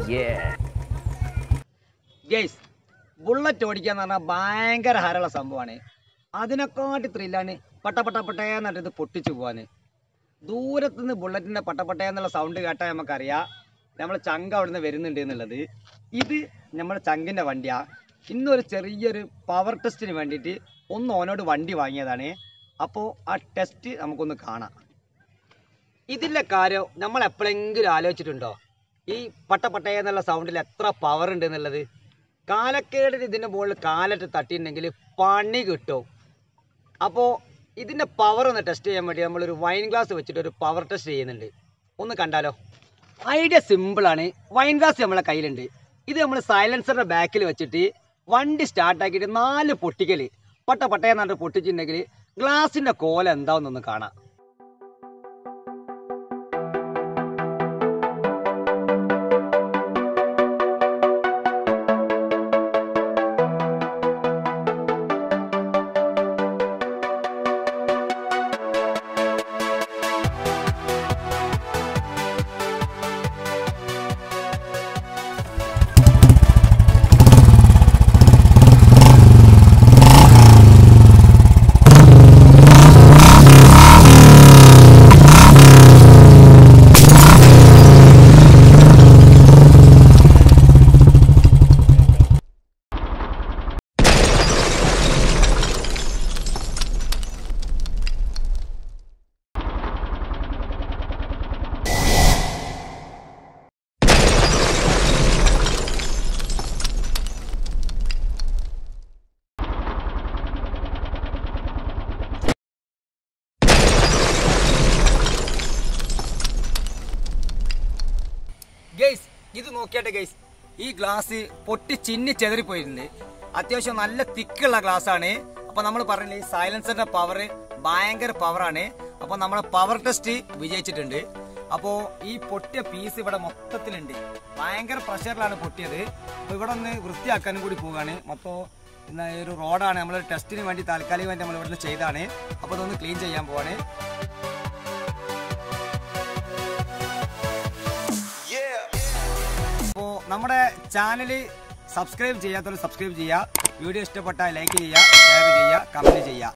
guys bullet ഓടിക്കുക എന്ന് പറഞ്ഞാൽ ഭയങ്കര ഹരമുള്ള സംഭവമാണ് അതിനെക്കാട്ടി ത്രില്ലാണ് പട്ട പട്ട പട്ടേന്നിട്ട് ഇത് പൊട്ടിച്ചു പോവാന് ദൂരത്ത് നിന്ന് ബുള്ളറ്റിൻ്റെ പട്ട പട്ടേ എന്നുള്ള സൗണ്ട് കേട്ടാൽ നമുക്കറിയാം നമ്മളെ ചങ്ക അവിടെ നിന്ന് വരുന്നുണ്ട് എന്നുള്ളത് ഇത് നമ്മുടെ ചങ്കിൻ്റെ വണ്ടിയാ ഇന്നൊരു ചെറിയൊരു പവർ ടെസ്റ്റിന് വേണ്ടിയിട്ട് ഒന്ന് ഓനോട് വണ്ടി വാങ്ങിയതാണ് അപ്പോൾ ആ ടെസ്റ്റ് നമുക്കൊന്ന് കാണാം ഇതിൻ്റെ കാര്യം നമ്മൾ എപ്പോഴെങ്കിലും ആലോചിച്ചിട്ടുണ്ടോ ഈ പട്ട പട്ടേ എന്നുള്ള സൗണ്ടിൽ എത്ര പവർ ഉണ്ട് എന്നുള്ളത് കാലക്കേടിന് ഇതിൻ്റെ മുകളിൽ കാലിട്ട് തട്ടിയിട്ടുണ്ടെങ്കിൽ പണി കിട്ടും അപ്പോൾ ഇതിൻ്റെ പവർ ഒന്ന് ടെസ്റ്റ് ചെയ്യാൻ വേണ്ടി നമ്മളൊരു വൈൻ ഗ്ലാസ് വെച്ചിട്ട് ഒരു പവർ ടെസ്റ്റ് ചെയ്യുന്നുണ്ട് ഒന്ന് കണ്ടാലോ ഐഡിയ സിമ്പിളാണ് വൈൻ ഗ്ലാസ് നമ്മളെ കയ്യിലുണ്ട് ഇത് നമ്മൾ സൈലൻസറിൻ്റെ ബാക്കിൽ വെച്ചിട്ട് വണ്ടി സ്റ്റാർട്ടാക്കിയിട്ട് നാല് പൊട്ടിക്കൽ പട്ട പട്ടയെന്നാണ്ട് പൊട്ടിച്ചിട്ടുണ്ടെങ്കിൽ ഗ്ലാസിൻ്റെ കോല എന്താണെന്നൊന്ന് കാണാം ഗെയ്സ് ഇത് നോക്കിയാട്ടെ ഗെയ്സ് ഈ ഗ്ലാസ് പൊട്ടി ചിന്നി ചെതറിപ്പോയിട്ടുണ്ട് അത്യാവശ്യം നല്ല തിക്കുള്ള ഗ്ലാസ് ആണ് അപ്പൊ നമ്മൾ പറഞ്ഞില്ലേ ഈ സൈലൻസറിന്റെ പവർ ഭയങ്കര പവറാണ് അപ്പൊ നമ്മളെ പവർ ടെസ്റ്റ് വിജയിച്ചിട്ടുണ്ട് അപ്പോ ഈ പൊട്ടിയ പീസ് ഇവിടെ മൊത്തത്തിലുണ്ട് ഭയങ്കര പ്രഷറിലാണ് പൊട്ടിയത് അപ്പൊ ഇവിടെ ഒന്ന് വൃത്തിയാക്കാനും കൂടി പോവുകയാണ് മൊത്തം ഇന്ന് ഒരു റോഡാണ് നമ്മൾ ടെസ്റ്റിന് വേണ്ടി താൽക്കാലികമായിട്ട് നമ്മൾ ഇവിടെ ചെയ്താണ് അപ്പൊ അതൊന്ന് ക്ലീൻ ചെയ്യാൻ പോവാണ് അപ്പോൾ നമ്മുടെ ചാനൽ സബ്സ്ക്രൈബ് ചെയ്യാത്തവർ സബ്സ്ക്രൈബ് ചെയ്യുക വീഡിയോ ഇഷ്ടപ്പെട്ടാൽ ലൈക്ക് ചെയ്യുക ഷെയർ ചെയ്യുക കമൻറ്റ് ചെയ്യുക